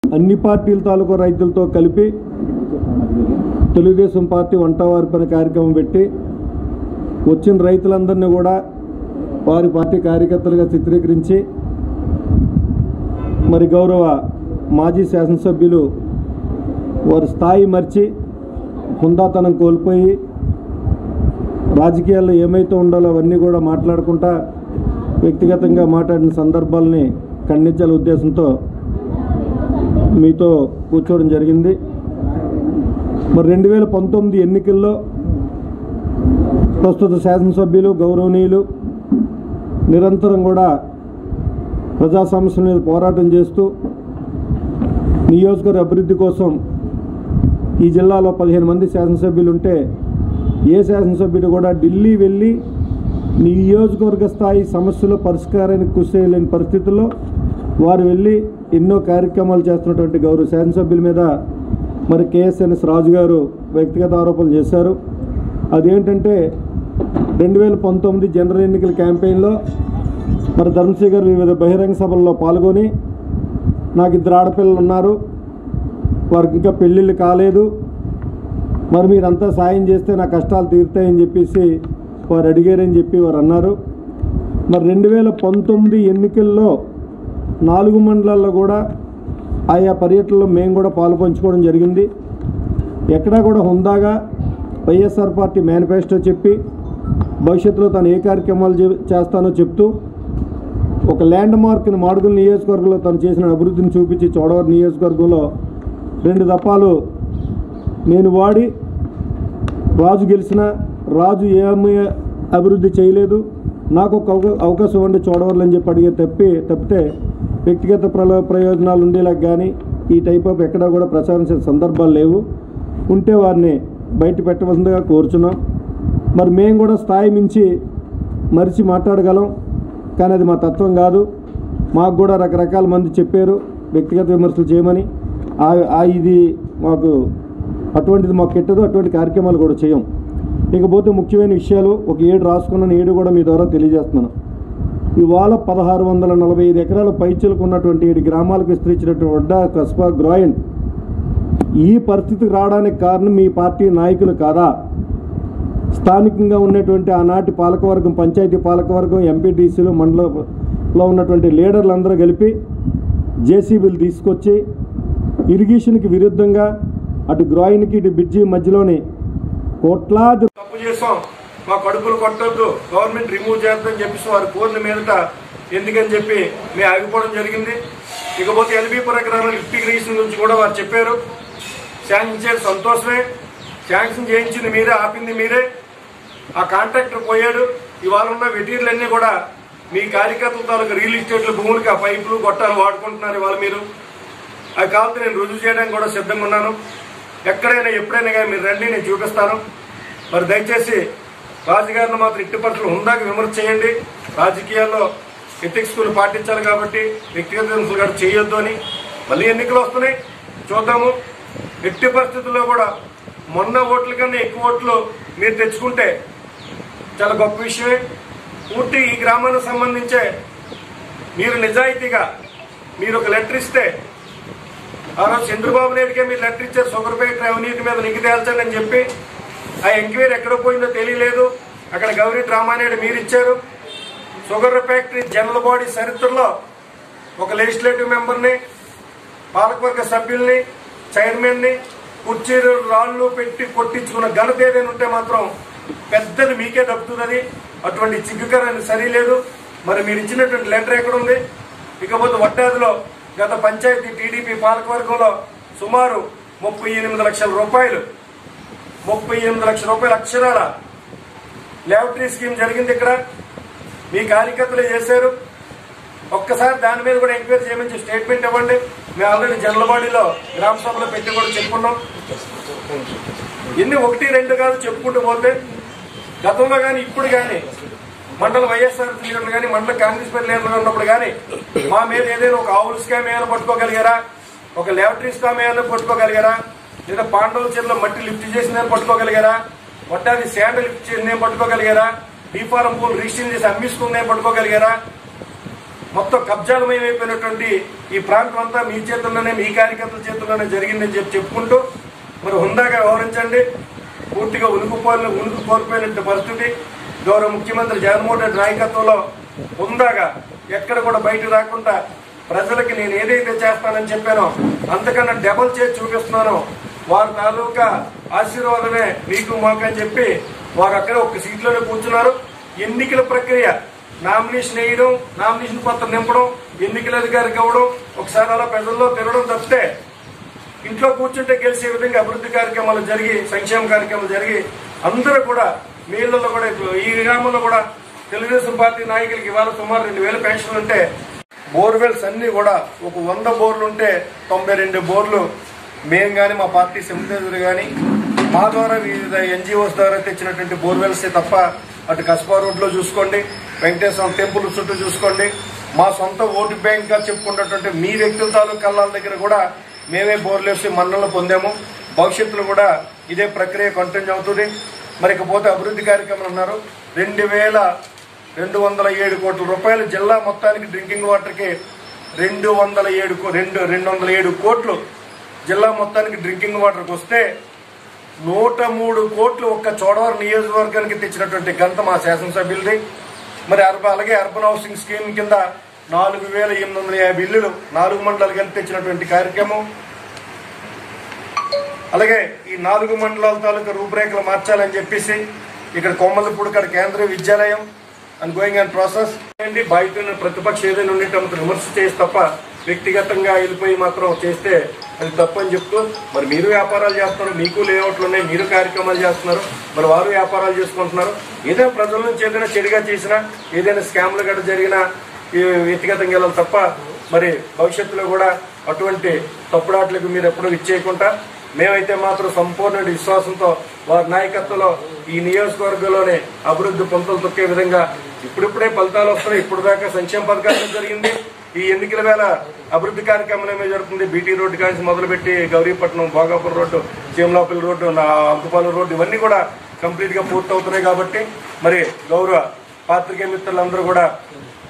అన్ని పార్టీల తాలూకు రైతులతో కలిపి తెలుగుదేశం పార్టీ వంటవారి పని కార్యక్రమం పెట్టి వచ్చిన రైతులందరినీ కూడా వారి పార్టీ కార్యకర్తలుగా చిత్రీకరించి మరి గౌరవ మాజీ శాసనసభ్యులు వారి స్థాయి మర్చి హుందాతనం కోల్పోయి రాజకీయాల్లో ఏమైతే ఉండాలో అవన్నీ కూడా మాట్లాడుకుంటా వ్యక్తిగతంగా మాట్లాడిన సందర్భాలని ఖండించాల ఉద్దేశంతో మీతో కూర్చోవడం జరిగింది మరి రెండు వేల పంతొమ్మిది ఎన్నికల్లో ప్రస్తుత శాసనసభ్యులు గౌరవనీయులు నిరంతరం కూడా ప్రజా సమస్యల మీద పోరాటం చేస్తూ నియోజకవర్గ అభివృద్ధి కోసం ఈ జిల్లాలో పదిహేను మంది శాసనసభ్యులు ఉంటే ఏ శాసనసభ్యుడు కూడా ఢిల్లీ వెళ్ళి నియోజకవర్గ స్థాయి సమస్యల పరిష్కారానికి కృషి చేయలేని పరిస్థితుల్లో వారు వెళ్ళి ఎన్నో కార్యక్రమాలు చేస్తున్నటువంటి గౌరవ శాసనసభ్యుల మీద మరి కేఎస్ఎన్ఎస్ రాజు గారు వ్యక్తిగత ఆరోపణలు చేశారు అదేంటంటే రెండు వేల పంతొమ్మిది జనరల్ ఎన్నికల క్యాంపెయిన్లో మరి ధర్మశ్రీ గారు వివిధ బహిరంగ సభల్లో పాల్గొని నాకు ఇద్దరు ఆడపిల్లలు ఉన్నారు వారికి ఇంకా పెళ్ళిళ్ళు కాలేదు మరి మీరంతా సాయం చేస్తే నా కష్టాలు తీరుతాయని చెప్పేసి వారు అడిగారని చెప్పి వారు అన్నారు మరి రెండు వేల పంతొమ్మిది ఎన్నికల్లో నాలుగు మండలాల్లో కూడా ఆయా పర్యటనలో మేము కూడా పాలు పంచుకోవడం జరిగింది ఎక్కడా కూడా హుందాగా వైఎస్ఆర్ పార్టీ మేనిఫెస్టో చెప్పి భవిష్యత్తులో తను ఏ కార్యక్రమాలు చే- చేస్తానో చెప్తూ ఒక ల్యాండ్ మార్క్ని మాడుగుల నియోజకవర్గంలో తను చేసిన అభివృద్ధిని చూపించి చోడవరం నియోజకవర్గంలో రెండు దఫాలు నేను వాడి రాజు గెలిచిన రాజు ఏమీ అభివృద్ధి చేయలేదు నాకు ఒక అవకా- అవకాశం ఇవ్వండి చూడవర్లు అని చెప్పి అడిగే తప్పి తప్పితే వ్యక్తిగత ప్రలో ప్రయోజనాలు ఉండేలా కానీ ఈ టైప్ ఆఫ్ ఎక్కడా కూడా ప్రచారించిన సందర్భాలు లేవు ఉంటే వారిని బయట పెట్టవలసిందిగా కోరుచున్నాం మరి మేము కూడా స్థాయి మించి మరిచి మాట్లాడగలం కానీ అది మా తత్వం కాదు మాకు కూడా రకరకాల మంది చెప్పారు వ్యక్తిగత విమర్శలు చేయమని ఆ- ఆ ఇది మాకు అటువంటిది మాకు కిట్టదు అటువంటి కార్యక్రమాలు కూడా చేయం ఇకపోతే ముఖ్యమైన విషయాలు ఒక ఏడు రాసుకున్నాను ఏడు కూడా మీ ద్వారా తెలియజేస్తున్నాను ఇవాళ పదహారు వందల నలభై ఐదు ఎకరాల పైచలకు ఉన్నటువంటి ఏడు గ్రామాలకు విస్తరించినటువంటి వడ్డా కస్బా గ్రాయిన్ ఈ పరిస్థితికి రావడానికి కారణం మీ పార్టీ నాయకులు కాదా స్థానికంగా ఉన్నటువంటి ఆనాటి పాలకవర్గం పంచాయతీ పాలకవర్గం ఎంపీటీసీలు మండలంలో ఉన్నటువంటి లీడర్లు అందరూ కలిపి జేసీబీలు తీసుకొచ్చి ఇరిగేషన్కి విరుద్ధంగా అటు గ్రాయిన్కి ఇటు బ్రిడ్జి మధ్యలోని కోట్లాది తప్పు చేసాం మా కడుపులు కొట్టొద్దు గవర్నమెంట్ రిమూవ్ చేద్దని చెప్పేసి వారు కోరిన మీదట ఎందుకని చెప్పి మేము ఆగిపోవడం జరిగింది ఇకపోతే ఎల్బీ ప్రకారం లిఫ్ట్ ఇరిగేషన్ గురించి కూడా వారు చెప్పారు శాంక్షన్ చేయడం సంతోషమే శాంక్షన్ చేయించింది మీరే ఆపింది మీరే ఆ కాంట్రాక్టర్ పోయాడు ఇవాళ ఉన్న మెటీరియల్ అన్ని కూడా మీ కార్యకర్తల తాలూకు రియల్ ఎస్టేట్ల భూములకి ఆ పైపులు గొట్టాలు వాడుకుంటున్నారు ఇవాళ మీరు అది కావాలంటే నేను రుజువు చేయడానికి కూడా సిద్ధంగా ఉన్నాను ఎక్కడైనా ఎప్పుడైనా కానీ మీరు రండి నేను చూపిస్తాను మరి దయచేసి రాజుగారిని మాత్రం ఇట్టి పరిస్థితులు ఉందాక విమర్శ చేయండి రాజకీయాల్లో ఎథిక్స్ స్కూల్ పాటించాలి కాబట్టి వ్యక్తిగత విమర్శలు గారు చేయొద్దు అని మళ్ళీ ఎన్నికలు వస్తున్నాయి చూద్దాము ఎట్టి పరిస్థితుల్లో కూడా మొన్న ఓట్ల కన్నా ఎక్కువ ఓట్లు మీరు తెచ్చుకుంటే చాలా గొప్ప విషయమే పూర్తి ఈ గ్రామానికి సంబంధించే మీరు నిజాయితీగా మీరు ఒక లెటర్ ఇస్తే ఆ రోజు చంద్రబాబు నాయుడుకే మీరు లెటర్ ఇచ్చారు షుగర్ ఫ్యాక్టరీ అవినీతి మీద నిగ్గు తేల్చండి అని చెప్పి ఆ ఎంక్వైరీ ఎక్కడ పోయిందో తెలియలేదు అక్కడ గౌరీ రామానాయుడు మీరు ఇచ్చారు షుగర్ ఫ్యాక్టరీ జనరల్ బాడీ చరిత్రలో ఒక లెజిస్లేటివ్ మెంబర్ని పాలకవర్గ సభ్యుల్ని చైర్మన్ని కుర్చీలు రాళ్ళు పెట్టి కొట్టించుకున్న ఘనత ఏదైనా ఉంటే మాత్రం పెద్దది మీకే దక్కుతున్నది అటువంటి చిగ్గుకరని సరిలేదు మరి మీరు ఇచ్చినటువంటి లెటర్ ఎక్కడ ఉంది ఇకపోతే వడ్డాదిలో గత పంచాయతీ టీడీపీ పాలకవర్గంలో సుమారు ముప్పై ఎనిమిది లక్షల రూపాయలు ముప్పై ఎనిమిది లక్షల రూపాయల అక్షరాల ల్యాబొటరీ స్కీమ్ జరిగింది ఇక్కడ మీ కార్యకర్తలు చేశారు ఒక్కసారి దాని మీద కూడా ఎంక్వైరీ చేయమని స్టేట్మెంట్ ఇవ్వండి మేము ఆల్రెడీ జనరల్ బాడీలో గ్రామ సభలో పెట్టి కూడా చెప్పుకున్నాం ఎన్ని ఒకటి రెండు కాదు చెప్పుకుంటూ పోతే గతంలో కానీ ఇప్పుడు కానీ మండల వైఎస్ఆర్ లీడర్లు కానీ మండల కాంగ్రెస్ పార్టీ లీడర్లు ఉన్నప్పుడు కానీ మా మీద ఏదైనా ఒక ఆవుల స్కామ్ ఏమైనా పట్టుకోగలిగారా ఒక ల్యాబొటరీ స్కామ్ ఏమైనా పట్టుకోగలిగారా లేదా పాండవుల చెరువులో మట్టి లిఫ్ట్ చేసిందని పట్టుకోగలిగారా వడ్డాది శాండ్ లిఫ్ట్ చేసిందేం పట్టుకోగలిగారా డీఫారం పూల్ రిజిస్ట్రేషన్ చేసి అమ్మిస్తుందేం పట్టుకోగలిగారా మొత్తం కబ్జాలమయమైపోయినటువంటి ఈ ప్రాంతం అంతా మీ చేతుల్లోనే మీ కార్యకర్తల చేతుల్లోనే జరిగిందని చెప్పి చెప్పుకుంటూ మరి హుందాగా వ్యవహరించండి పూర్తిగా ఉనుకుపోయిన ఉనుకు కోల్పోయినట్టు పరిస్థితి గౌరవ ముఖ్యమంత్రి జగన్మోహన్ రెడ్డి నాయకత్వంలో హుందాగా ఎక్కడ కూడా బయట రాకుండా ప్రజలకి నేను ఏదైతే చేస్తానని చెప్పానో అంతకన్నా డబల్ చేసి చూపిస్తున్నానో వారి తాలూకా ఆశీర్వాదమే మీకు మాకు అని చెప్పి వారు అక్కడ ఒక సీట్లోనే కూర్చున్నారు ఎన్నికల ప్రక్రియ నామినేషన్ వేయడం నామినేషన్ పత్రం నింపడం ఎన్నికల అధికారికి అవ్వడం ఒకసారి అలా ప్రజల్లో తిరగడం తప్పితే ఇంట్లో కూర్చుంటే గెలిచే విధంగా అభివృద్ధి కార్యక్రమాలు జరిగి సంక్షేమ కార్యక్రమాలు జరిగి అందరూ కూడా మీ ఇళ్లలో కూడా ఇప్పుడు ఈ గ్రామంలో కూడా తెలుగుదేశం పార్టీ నాయకులకి ఇవాళ సుమారు రెండు వేల పెన్షన్లు ఉంటే బోర్వెల్స్ అన్ని కూడా ఒక వంద బోర్లు ఉంటే తొంభై రెండు బోర్లు మేము కానీ మా పార్టీ సింపథైజర్ కానీ మా ద్వారా వివిధ ఎన్జిఓస్ ద్వారా తెచ్చినటువంటి బోర్వెల్స్ తప్ప అటు కస్బా రోడ్ లో చూసుకోండి వెంకటేశ్వర టెంపుల్ చుట్టూ చూసుకోండి మా సొంత ఓటు బ్యాంక్ గా చెప్పుకున్నటువంటి మీ వ్యక్తుల తాలూకు కళ్ళాల దగ్గర కూడా మేమే బోర్లు వేసి మన్నలు పొందాము భవిష్యత్తులో కూడా ఇదే ప్రక్రియ కంటిన్యూ అవుతుంది మరి ఇకపోతే అభివృద్ధి కార్యక్రమాలు ఉన్నారు రెండు వేల రెండు వందల ఏడు కోట్ల రూపాయలు జిల్లా మొత్తానికి డ్రింకింగ్ వాటర్కి రెండు వందల ఏడు కో- రెండు రెండు వందల ఏడు కోట్లు జిల్లా మొత్తానికి డ్రింకింగ్ వాటర్కి వస్తే నూట మూడు కోట్లు ఒక్క చోడవరం నియోజకవర్గానికి తెచ్చినటువంటి ఘనత మా శాసనసభ్యులది మరి అర్బన్ అలాగే అర్బన్ హౌసింగ్ స్కీమ్ కింద నాలుగు వేల ఎనిమిది వందల యాభై ఇల్లులు నాలుగు మండలాలు కలిపి తెచ్చినటువంటి కార్యక్రమం అలాగే ఈ నాలుగు మండలాల తాలూకా రూపురేఖలు మార్చాలని చెప్పేసి ఇక్కడ కొమ్మలపూడి ఇక్కడ కేంద్రీయ విద్యాలయం అండ్ గోయింగ్ అండ్ ప్రాసెస్ ఏంటి బాధ్యత ప్రతిపక్ష ఏదైనా ఉండి తమకు విమర్శ చేసి తప్ప వ్యక్తిగతంగా వెళ్ళిపోయి మాత్రం చేస్తే అది తప్పని చెప్తూ మరి మీరు వ్యాపారాలు చేస్తున్నారు మీకు లేఅవుట్లు ఉన్నాయి మీరు కార్యక్రమాలు చేస్తున్నారు మరి వారు వ్యాపారాలు చేసుకుంటున్నారు ఏదైనా ప్రజల నుంచి ఏదైనా చెడుగా చేసినా ఏదైనా స్కామ్లు గట్రా జరిగినా ఈ వ్యక్తిగతంగా వెళ్ళాలి తప్ప మరి భవిష్యత్తులో కూడా అటువంటి తప్పుడాట్లకు మీరు ఎప్పుడూ ఇచ్చేయకుండా మేమైతే మాత్రం సంపూర్ణ విశ్వాసంతో వారి నాయకత్వంలో ఈ నియోజకవర్గంలోనే అభివృద్ధి పొంతలు తొక్కే విధంగా ఇప్పుడిప్పుడే ఫలితాలు వస్తున్నాయి ఇప్పుడు దాకా సంక్షేమ పథకాలు జరిగింది ఈ ఎన్నికల వేళ అభివృద్ధి కార్యక్రమం జరుగుతుంది బీటీ రోడ్డు కాంచి మొదలుపెట్టి గౌరీపట్నం భోగాపురం రోడ్డు చీమలాపల్లి రోడ్డు నా అంకుపాలెం రోడ్డు ఇవన్నీ కూడా కంప్లీట్ గా పూర్తవుతున్నాయి కాబట్టి మరి గౌరవ పాత్రికేయ మిత్రులందరూ కూడా